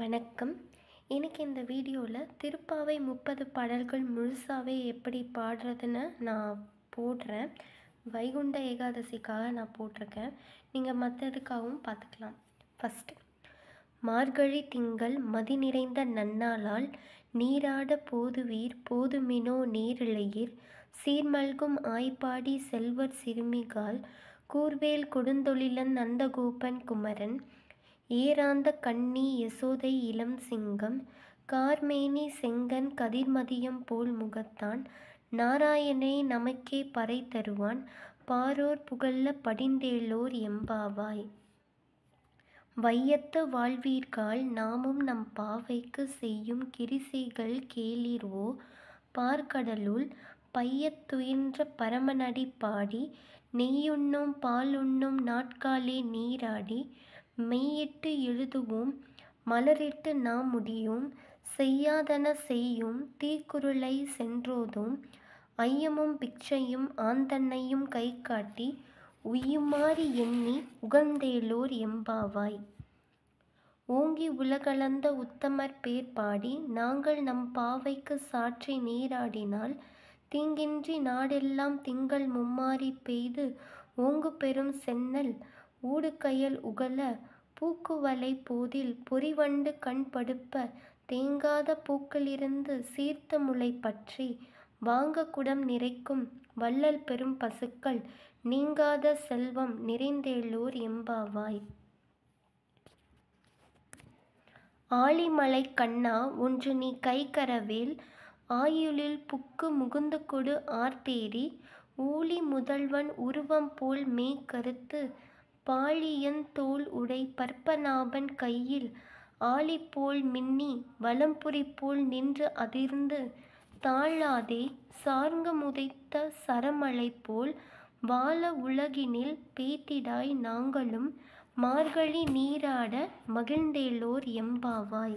வணக்கம் இன்னைக்கு இந்த வீடியோவில் திருப்பாவை முப்பது பாடல்கள் முழுசாவே எப்படி பாடுறதுன்னு நான் போடுறேன் வைகுண்ட ஏகாதசிக்காக நான் போட்டிருக்கேன் நீங்கள் மற்றதுக்காகவும் பார்த்துக்கலாம் ஃபஸ்ட்டு மார்கழி திங்கள் மதி நிறைந்த நன்னாளால் நீராட போதுவீர் போதுமினோ நீரிழையீர் சீர்மல்கும் ஆய்ப்பாடி செல்வர் சிறுமிகால் கூர்வேல் கொடுந்தொழிலன் நந்தகோபன் குமரன் ஏராந்த கண்ணி யசோதை இளம் சிங்கம் கார்மேனி செங்கன் கதிர்மதியம் போல் முகத்தான் நாராயணே நமக்கே பறை தருவான் பாரோர் புகழ்ல படிந்தேலோர் எம்பாவாய் வையத்து வாழ்வீர்கால் நாமும் நம் பாவைக்கு செய்யும் கிரிசைகள் கேளீர்வோ பார்க்கடலுள் பையத்துயின்ற பரமனடி பாடி நெய்யுண்ணும் பாலுண்ணும் நாட்காலே நீராடி மெய்யிட்டு எழுதுவோம் மலரிட்டு நாம் முடியும் செய்யாதன செய்யும் தீக்குறளை சென்றோதும் ஐயமும் பிக்ஷையும் ஆந்தன்னையும் கை காட்டி உய்யுமாறி எண்ணி உகந்தேலோர் எம்பாவாய் ஓங்கி உலகளந்த உத்தமர் பேர் பாடி நாங்கள் நம் பாவைக்கு சாற்றி நீராடினால் தீங்கின்றி நாடெல்லாம் திங்கள் மும்மாரி பெய்து ஓங்கு பெரும் சென்னல் ஊடுகயல் உகல பூக்குவலை போதில் பொறிவண்டு கண் படுப்ப தேங்காத பூக்களிருந்து சீர்த்த முளை பற்றி வாங்க குடம் நிறைக்கும் வள்ளல் பெரும் பசுக்கள் நீங்காத செல்வம் நிறைந்தேலோர் எம்பாவாய் ஆழிமலை கண்ணா ஒன்று நீ கைகரவேல் ஆயுளில் புக்கு முகுந்து கொடு ஆர்த்தேரி ஊழி முதல்வன் உருவம் போல் மே கருத்து பாழியன் தோல் உடை பற்பநாபன் கையில் ஆழிப்போல் மின்னி வலம்புரி போல் நின்று அதிர்ந்து தாழாதே சார்ங்க முதைத்த சரமலை போல் வாழ உலகினில் பேத்திடாய் நாங்களும் மார்கழி நீராட மகிழ்ந்தேலோர் எம்பாவாய்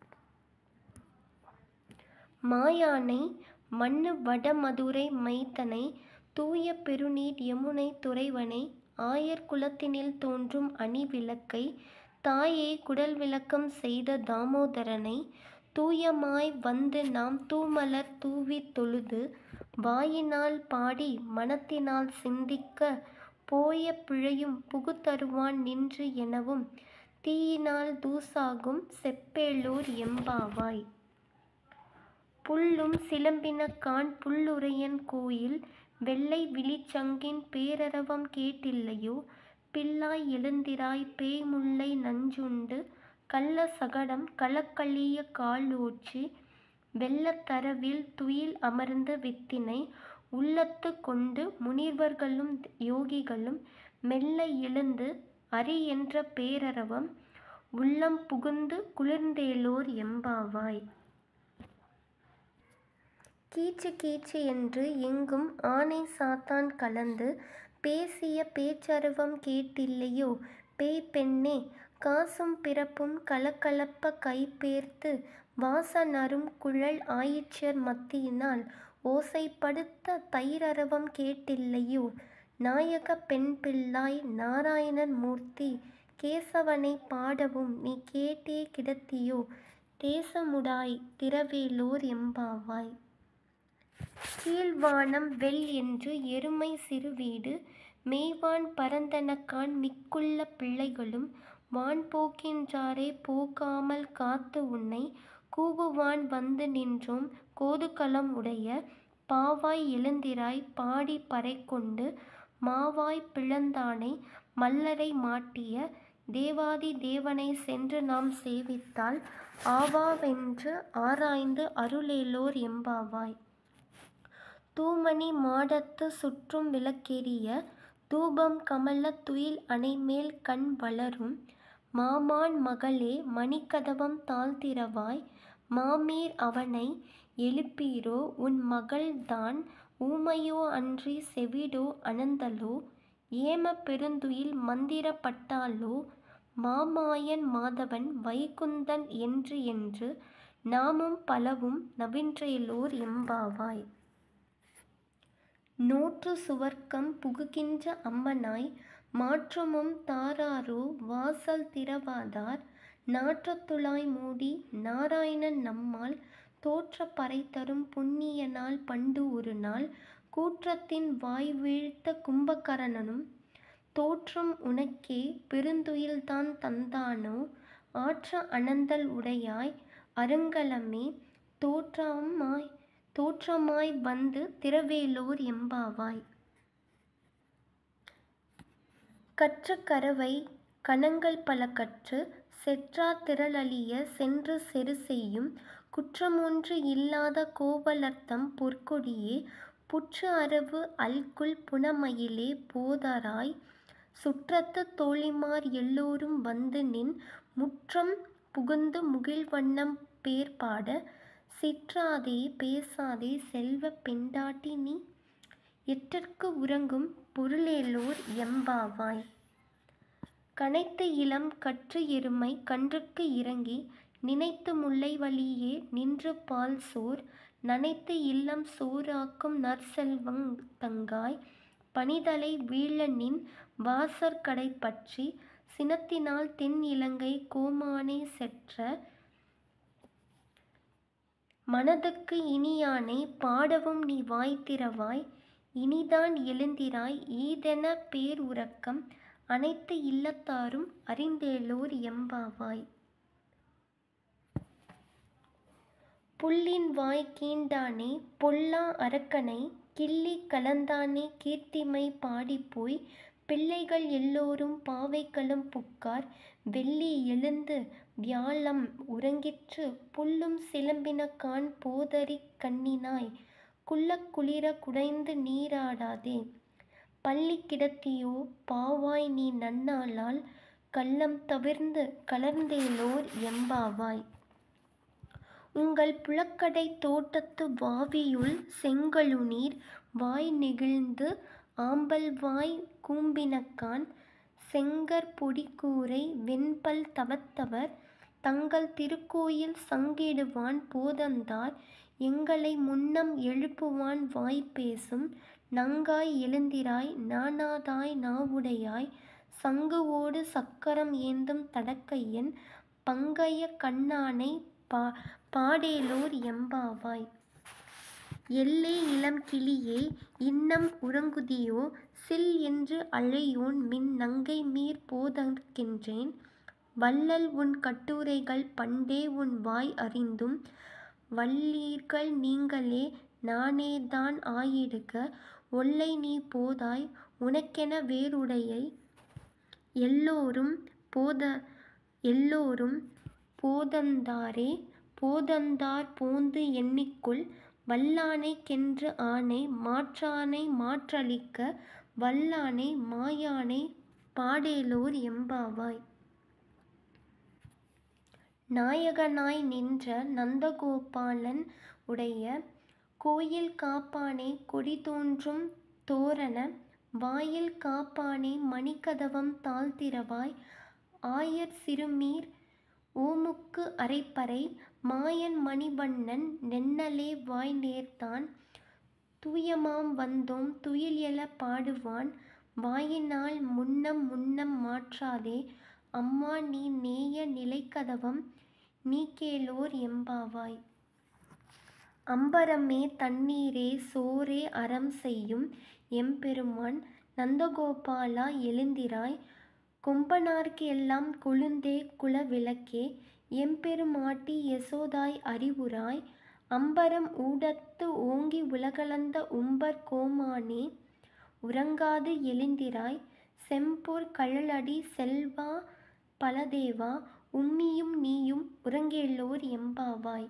மாயானை மண்ணு வடமதுரை மைத்தனை தூய பெருநீர் யமுனை துறைவனை ஆயர் குலத்தினில் தோன்றும் அணி விளக்கை தாயே குடல் விளக்கம் செய்த தாமோதரனை தூயமாய் வந்து நாம் தூமலர் தூவி தொழுது வாயினால் பாடி மனத்தினால் சிந்திக்க போய பிழையும் புகுத்தருவான் நின்று எனவும் தீயினால் தூசாகும் செப்பேலூர் எம்பாவாய் புல்லும் சிலம்பினக்கான் புல்லுரையன் கோயில் வெள்ளை விழிச்சங்கின் பேரரவம் கேட்டில்லையோ பிள்ளாய் எழுந்திராய் பேய்முல்லை நஞ்சுண்டு கள்ள சகடம் களக்களிய காலோச்சி வெள்ளத்தரவில் துயில் அமர்ந்த வித்தினை உள்ளத்து கொண்டு முனிவர்களும் யோகிகளும் மெல்ல எழுந்து அரி என்ற பேரரவம் உள்ளம் புகுந்து குளிர்ந்தேலோர் எம்பாவாய் கீச்சு கீச்சு என்று எங்கும் ஆனை சாத்தான் கலந்து பேசிய பேச்சருவம் கேட்டில்லையோ பேய் பெண்ணே காசும் பிறப்பும் கலக்கலப்ப கைபேர்த்து வாசனரும் குழல் ஆயிற்றர் மத்தியினால் ஓசைப்படுத்த தயிரரவம் கேட்டில்லையோ நாயக பெண் பிள்ளாய் நாராயணன் மூர்த்தி கேசவனை பாடவும் நீ கேட்டே கிடத்தியோ தேசமுடாய் திரவேலோர் எம்பாவாய் கீழ்வானம் வெள் என்று எருமை சிறுவீடு மேய்வான் பரந்தனக்கான் மிக்குள்ள பிள்ளைகளும் வான் போக்கின்றாரே போகாமல் காத்து உன்னை கூவுவான் வந்து நின்றோம் கோதுகளம் உடைய பாவாய் எழுந்திராய் பாடி பறை கொண்டு மாவாய் பிளந்தானை மல்லரை மாட்டிய தேவாதி தேவனை சென்று நாம் சேவித்தால் ஆவாவென்று ஆராய்ந்து அருளேலோர் எம்பாவாய் தூமணி மாடத்து சுற்றும் விளக்கெரிய தூபம் கமல துயில் அணைமேல் கண் வளரும் மாமான் மகளே மணிக்கதவம் தாழ்த்திரவாய் மாமீர் அவனை எழுப்பீரோ உன் மகள்தான் ஊமையோ அன்றி செவிடோ அனந்தலோ ஏம பெருந்துயில் மந்திரப்பட்டாலோ மாமாயன் மாதவன் வைகுந்தன் என்று என்று நாமும் பலவும் நவின்றேலோர் எம்பாவாய் நூற்று சுவர்க்கம் புகுகின்ற அம்மனாய் மாற்றமும் தாராரோ வாசல் திறவாதார் நாற்றத்துழாய் மூடி நாராயணன் நம்மால் தோற்றப் பறைதரும் புண்ணிய நாள் பண்டு ஒரு நாள் கூற்றத்தின் வாய் வீழ்த்த கும்பகர்ணனும் தோற்றம் உனக்கே பெருந்துயில்தான் தந்தானோ ஆற்ற அனந்தல் உடையாய் அருங்கலமே தோற்றமாய் தோற்றமாய் வந்து திரவேலோர் எம்பாவாய் கற்ற கரவை கணங்கள் பல கற்று செற்றார் திரளழிய சென்று செரு செய்யும் குற்றமொன்று இல்லாத கோவலர்தம் பொற்கொடியே புற்று அரவு அல்குல் புனமயிலே போதராய் சுற்றத்துத் தோழிமார் எல்லோரும் வந்து நின் முற்றம் புகுந்து முகில்வண்ணம் பேர்பாட சிற்றாதே பேசாதே செல்வப் பெண்டாட்டி நீ எற்றற்கு உறங்கும் பொருளேலோர் எம்பாவாய் கனைத்து இளம் கற்று எருமை கன்றுக்கு இறங்கி நினைத்து முல்லை வழியே நின்று பால் சோர் நனைத்து இல்லம் சோறாக்கும் நற்செல்வங் தங்காய் பணிதலை வீழ நின் வாசற் கடை பற்றி சினத்தினால் தென் இலங்கை கோமானே செற்ற மனதுக்கு இனியானை பாடவும் நீ வாய் திறவாய் இனிதான் எழுந்திராய் ஈதென பேர் உறக்கம் அனைத்து இல்லத்தாரும் அறிந்தேலோர் எம்பாவாய் புள்ளின் வாய் கீண்டானே பொல்லா அரக்கனை கிள்ளி கலந்தானே கீர்த்திமை பாடிப்போய் பிள்ளைகள் எல்லோரும் பாவைக்களம் புக்கார் வெள்ளி எழுந்து வியாழம் உறங்கிற்று புல்லும் சிலம்பினகான் போதரிக் கண்ணினாய் குள்ளக் குளிர குடைந்து நீராடாதே பள்ளி கிடத்தியோ பாவாய் நீ நன்னாளால் கள்ளம் தவிர்ந்து கலர்ந்தேலோர் எம்பாவாய் உங்கள் புழக்கடை தோட்டத்து வாவியுள் செங்கழுநீர் வாய் நெகிழ்ந்து ஆம்பல்வாய் கூம்பினகான் செங்கற் பொடிக்கூரை வெண்பல் தவத்தவர் தங்கள் திருக்கோயில் சங்கிடுவான் போதந்தார் எங்களை முன்னம் எழுப்புவான் வாய் பேசும் நங்காய் எழுந்திராய் நாணாதாய் நாவுடையாய் சங்குவோடு சக்கரம் ஏந்தும் தடக்கையன் பங்கய கண்ணானை பா பாடேலோர் எம்பாவாய் எல்லே இளம் கிளியே இன்னம் உறங்குதியோ சில் என்று அழையோன் மின் நங்கை மீர் போதற்கின்றேன் வள்ளல் உன் கட்டுரைகள் பண்டே உன் வாய் அறிந்தும் வல்லீர்கள் நீங்களே நானேதான் ஆயிடுக ஒல்லை நீ போதாய் உனக்கென வேறுடையை எல்லோரும் போத எல்லோரும் போதந்தாரே போதந்தார் போந்து எண்ணிக்குள் வல்லானைக் கென்று ஆணை மாற்றானை மாற்றளிக்க வல்லானை மாயானை பாடேலோர் எம்பாவாய் நாயகனாய் நின்ற நந்தகோபாலன் உடைய கோயில் காப்பானே கொடி தோன்றும் தோரண வாயில் காப்பானே மணிக்கதவம் தாழ்த்திறவாய் ஆயர் சிறுமீர் ஓமுக்கு அரைப்பறை மாயன் மணிவண்ணன் நென்னலே வாய் நேர்த்தான் தூயமாம் வந்தோம் துயில் எழப் பாடுவான் வாயினால் முன்னம் முன்னம் மாற்றாதே அம்மா நீ நேய நிலைக்கதவம் நீக்கேலோர் எம்பாவாய் அம்பரமே தண்ணீரே சோரே அறம் செய்யும் எம்பெருமான் நந்தகோபாலா எழுந்திராய் கொம்பனார்க்கு எல்லாம் கொழுந்தே குலவிளக்கே எம்பெருமாட்டி யசோதாய் அறிவுராய் அம்பரம் ஊடத்து ஓங்கி உலகளந்த உம்பர் கோமானே உறங்காது எழுந்திராய் செம்பொற் கழலடி செல்வா பலதேவா உம்மியும் நீயும் உறங்கேலோர் எம்பாவாய்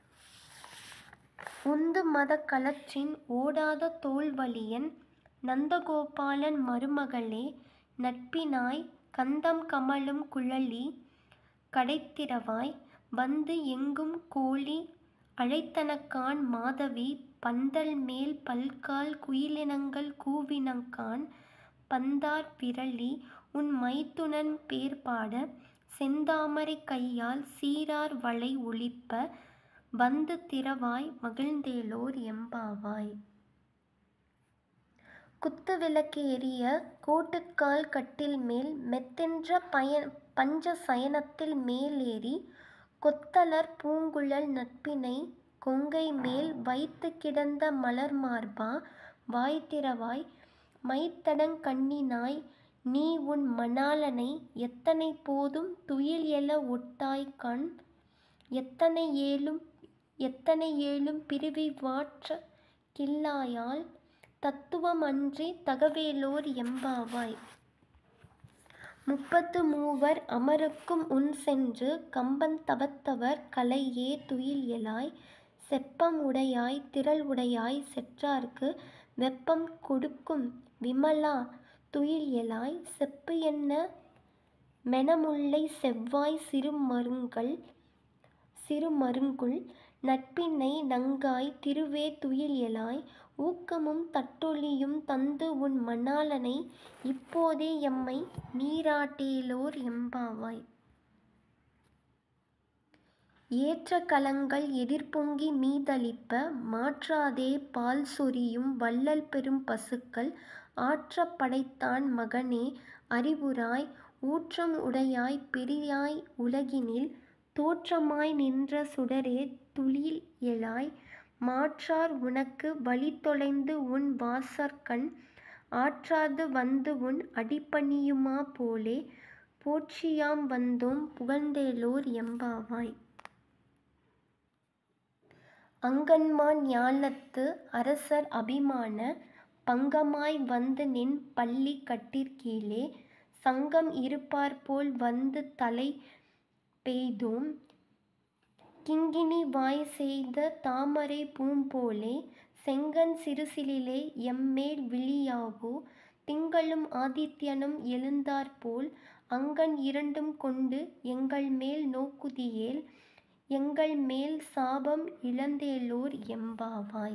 உந்து மதக் களற்றின் ஓடாத தோள்வலியன் நந்தகோபாலன் மருமகளே நட்பினாய் கந்தம் கமழும் குழலி கடைத்திறவாய் வந்து எங்கும் கோழி அழைத்தனகான் மாதவி பந்தல் மேல் பல்கால் குயிலினங்கள் கூவினகான் பந்தார் விரலி உன் மைத்துனன் பேர்பாட செந்தாமரைக் கையால் சீரார் வளை ஒலிப்ப வந்து திறவாய் மகிழ்ந்தேலோர் எம்பாவாய் குத்துவிளக்கு எரிய கோட்டுக்கால் கட்டில் மேல் மெத்தென்ற பய பஞ்ச சயனத்தில் மேலேறி கொத்தலர் பூங்குழல் நட்பினை கொங்கைமேல் வைத்துக் கிடந்த மலர்மார்பா வாய்திறவாய் மைத்தடங் கண்ணினாய் நீஉன் மணாளனை எத்தனை போதும் துயில்எழ ஒட்டாய்காண் எத்தனை ஏலும் பிறவிவாற்றக் கில்லாயால் தத்துவம் அன்றித் தகவலோர் எம்பாவாய். முப்பத்து மூவர் அமரர்க்கும் உன்சென்று கம்பந் தவத்தவர் களையே துயில்எழாய் செப்பம் உடையாய் திறல் உடையாய் செற்றார்க்கு வெப்பம் கொடுக்கும் விமலா துயில்எழாய் செப்புஎன்ன மெனமுல்லை செவ்வாய் சிறுமருங்குல் நட்பினை நங்காய் திருவே துயில்எழாய் ஊக்கமும் தட்டொழியும் தந்துஉன் மணாளனை இப்போதே எம்மை நீராட்டேலோர் எம்பாவாய். ஏற்ற கலங்கள் எதிர்பொங்கி மீதளிப்ப மாற்றாதே பால்சொரியும் வள்ளல்பெரும் பசுக்கள் ஆற்றப் படைத்தான் மகனே அறிவுராய் ஊற்றம் உடையாய் பெரியாய் உலகினில் தோற்றமாய் நின்ற சுடரே துயில்எழாய் மாற்றார் உனக்கு வழிதொலைந்துஉன் வாசற்கண் ஆற்றாது வந்துஉன் அடிபணியுமா போலே போற்றியாம் வந்தோம் புகழ்ந்தேலோர் எம்பாவாய். அங்கண்மான் ஞாலத்து அரசர் அபிமான பங்கமாய் வந்துநின் பள்ளிக் கட்டிற்கீழே சங்கம் இருப்பார்போல் வந்துதலை பெய்தோம் கிங்கிணி வாய்செய்த தாமரைப் பூம்போலே செங்கண் சிறுசிலிலே எம்மேல் விழியாவோ திங்களும் ஆதித்யனும் எழுந்தாற்போல் அங்கண் இரண்டும் கொண்டு எங்கள்மேல் நோக்குதியேல் எங்கள்மேல் சாபம் இழந்தேலோர் எம்பாவாய்.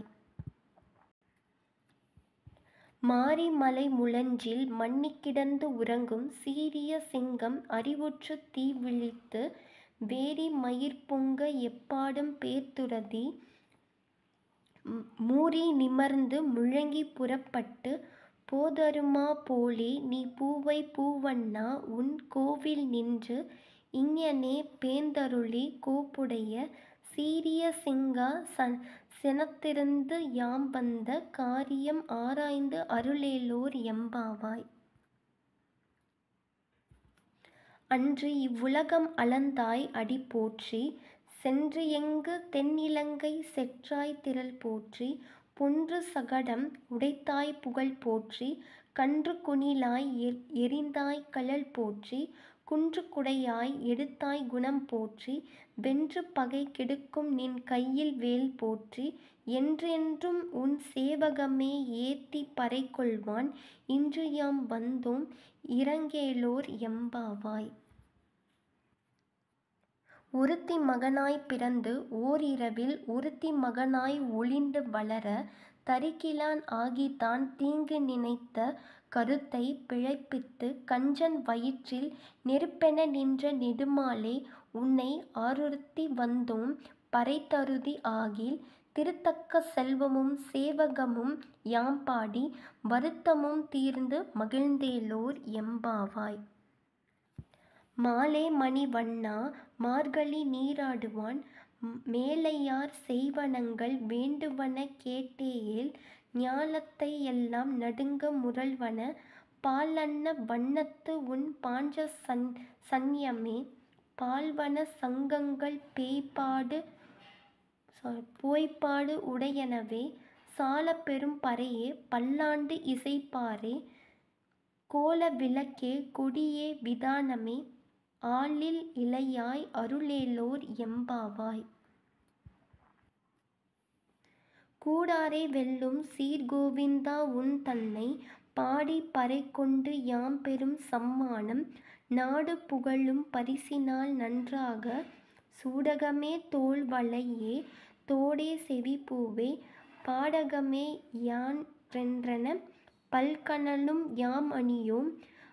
மாரி மலைமுழஞ்சில் மன்னிக் கிடந்து உறங்கும் சீரிய சிங்கம் அறிவுற்றுத் தீவிழித்து வேரி மயிர்பொங்க எப்பாடும் பேர்த்துரத்தி மூரி நிமிர்ந்து முழங்கிப் புறப்பட்டுப் போதருமா போலே நீ பூவை பூவண்ணா உன் கோவில்நின்று இங்ஙனே பேர்ந்தருளிக் கோப்புடைய சீரிய சிங்கா செனத்திருந்து யாம்வந்த காரியம் ஆராய்ந்து அருளேலோர் எம்பாவாய். அன்று இவ்வுலகம் அளந்தாய் அடி போற்றி சென்றுஎங்கு தென்இலங்கை செற்றாய் திறல் போற்றி பொன்று சகடம் உடைத்தாய் புகழ் போற்றி கன்று குணிலாய் எறிந்தாய் கழல் போற்றி குன்று குடையாய் எடுத்தாய் குணம் போற்றி வென்று பகை கெடுக்கும் நின் கையில் வேல் போற்றி என்றென்றும் உன் சேவகமே ஏத்திப் பறைகொள்வான் இன்றுயாம் வந்தோம் இரங்கேலோர் எம்பாவாய். ஒருத்தி மகனாய்ப் பிறந்து ஓர்இரவில் ஒருத்தி மகனாய் ஒளிந்து வளரத் தரிகிலான் ஆகித்தான் தீங்கு நினைத்த கருத்தைப் பிழைப்பித்துக் கஞ்சன் வயிற்றில் நெருப்பென நின்ற நெடுமாலே உன்னை ஆருறுத்தி வந்தோம் பறைதருதி ஆகில் திருத்தக்க செல்வமும் சேவகமும் யாம்பாடி வருத்தமும் தீர்ந்து மகிழ்ந்தேலோர் எம்பாவாய். மாலே மணி வண்ணா மார்கழி நீராடுவான் மேலையார் செய்வனகள் வேண்டுவன கேட்டேயேல் ஞாலத்தை எல்லாம் நடுங்க முரல்வன பால்அன்ன வண்ணத்துஉன் பாஞ்சசன்யமே பால்வன சங்கங்கள் போய்ப்பாடு உடையனவே சாலப் பெரும் பறையே பல்லாண்டு இசைப்பாரே கோல விளக்கே கொடியே விதானமே ஆலில் இளையாய் அருளேலோர் எம்பாவாய். கூடாரே வெல்லும் சீர் கோவிந்தா உன்தன்னைப் பாடிப் பறைகொண்டு யாம்பெறும் சம்மானம் நாடு புகழும் பரிசினால் நன்றாகச் சூடகமே தோள் வளையே தோடே செவிப்பூவே பாடகமே யான்றென்றன பல்கழலும் யாம்அணியோம்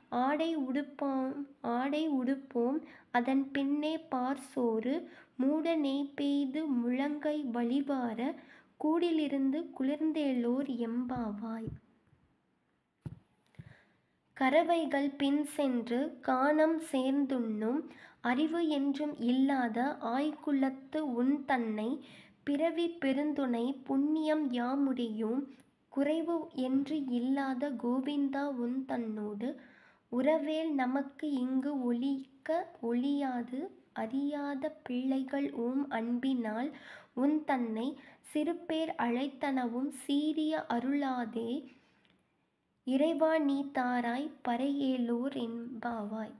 ஆடை உடுப்போம் அதன்பின்னே பார்சோறு மூட நெய்பெய்து முழங்கை வழிவாரக் கூடிலிருந்து குளிர்ந்தேலோர் எம்பாவாய். கறவைகள் பின் சென்று கானம் சேர்ந்துண்ணும் அறிவு என்றும் இல்லாத ஆய்குலத்து உன் தன்னை பிறவி பெருந்துணை புண்ணியம் யாமுடையோம் குறைவு என்று இல்லாத கோவிந்தா உன் தன்னோடு உறவேல் நமக்கு இங்கு ஒளிக்க ஒழியாது அறியாத பிள்ளைகள் ஓம் அன்பினால் உன் தன்னை சிறுபேர் அழைத்தனவும் சீரிய அருளாதே இறைவா நீ தாராய் பறையேலோர் என்பாவாய்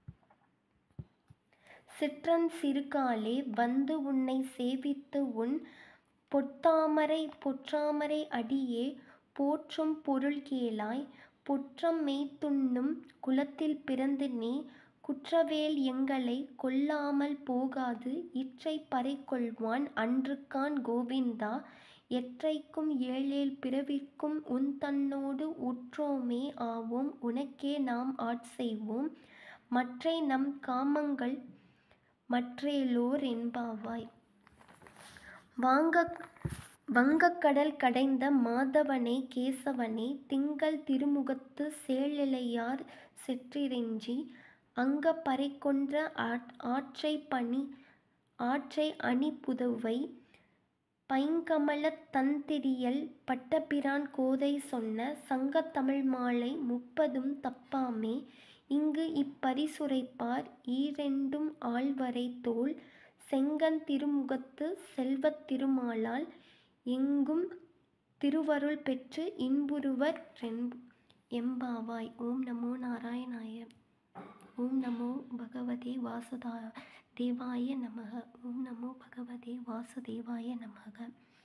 சிற்றன் சிறுகாலே வந்து உன்னை சேவித்து உன் பொத்தாமரை பொற்றாமரை அடியே போற்றும் பொருள் கேளாய் பொற்றம் மெய்த்துண்ணும் குலத்தில் பிறந்து நீ குற்றவேல் எங்களை கொல்லாமல் போகாது இற்றை பறை கொள்வான் அன்றுகான் கோவிந்தா எற்றைக்கும் ஏழேழ் பிறவிக்கும் உன் தன்னோடு உற்றோமே ஆவோம் உனக்கே நாம் ஆட்செய்வோம் மற்றை நம் காமங்கள் மற்றேலோர் என்பாவாய் வாங்க வங்கக்கடல் கடைந்த மாதவனே கேசவனே திங்கள் திருமுகத்து சேலிழையார் செற்றிறைஞ்சி அங்க பறைகொன்ற ஆற்றை பணி ஆற்றை அணி புதுவை பைங்கமலத் தண்திரியல் பட்டபிரான் கோதை சொன்ன சங்கத் தமிழ்மாலை முப்பதும் தப்பாமே இங்கு இப்பரிசுரைப்பார் ஈரெண்டும் ஆழ்வரை தோள் செங்கண் திருமுகத்து செல்வத் திருமாலால் எங்கும் திருவருள் பெற்று இன்புறுவர் எம்பாவாய் ஓம் நமோ நாராயணாய ஓம் நமோ பகவதே வாசுதா தேவாய நமக ஓம் நமோ பகவதே வாசுதேவாய நமக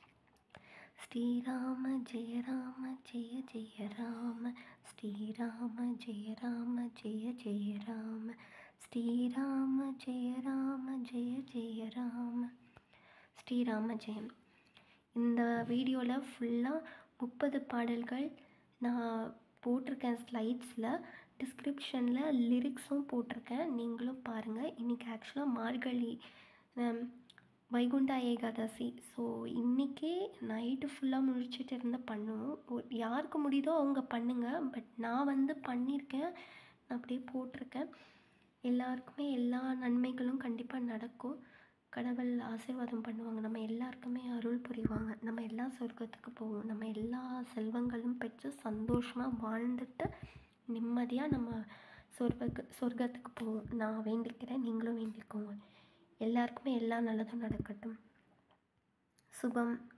ஸ்ரீராம ஜெய ராம ஜெய ஜெய ராம ஸ்ரீராம ஜெய ராம ஜெய ஜெய ராம ஸ்ரீராம ஜெய ராம ஜெய ஜெய ராம ஸ்ரீராம ஜெயம் இந்த வீடியோவில் ஃபுல்லாக முப்பது பாடல்கள் நான் போட்டிருக்கேன் ஸ்லைட்ஸில் டிஸ்கிரிப்ஷனில் லிரிக்ஸும் போட்டிருக்கேன் நீங்களும் பாருங்கள் இன்றைக்கி ஆக்சுவலாக மார்கழி வைகுண்டா ஏகாதசி ஸோ இன்றைக்கே நைட்டு ஃபுல்லாக முழிச்சிட்டு இருந்து பண்ணுவோம் யாருக்கு முடியுதோ அவங்க பண்ணுங்கள் பட் நான் வந்து பண்ணியிருக்கேன் நான் அப்படியே போட்டிருக்கேன் எல்லாருக்குமே எல்லா நன்மைகளும் கண்டிப்பாக நடக்கும் கடவுள் ஆசீர்வாதம் பண்ணுவாங்க நம்ம எல்லாருக்குமே அருள் புரிவாங்க நம்ம எல்லா சொர்க்கத்துக்கு போவோம் நம்ம எல்லா செல்வங்களும் பெற்று சந்தோஷமாக வாழ்ந்துட்டு நிம்மதியாக நம்ம சொர்க்க சொர்க்கத்துக்கு போவோம் நான் வேண்டிக்கிறேன் நீங்களும் வேண்டிக்கோங்க எல்லாருக்குமே எல்லா நல்லதும் நடக்கட்டும் சுபம்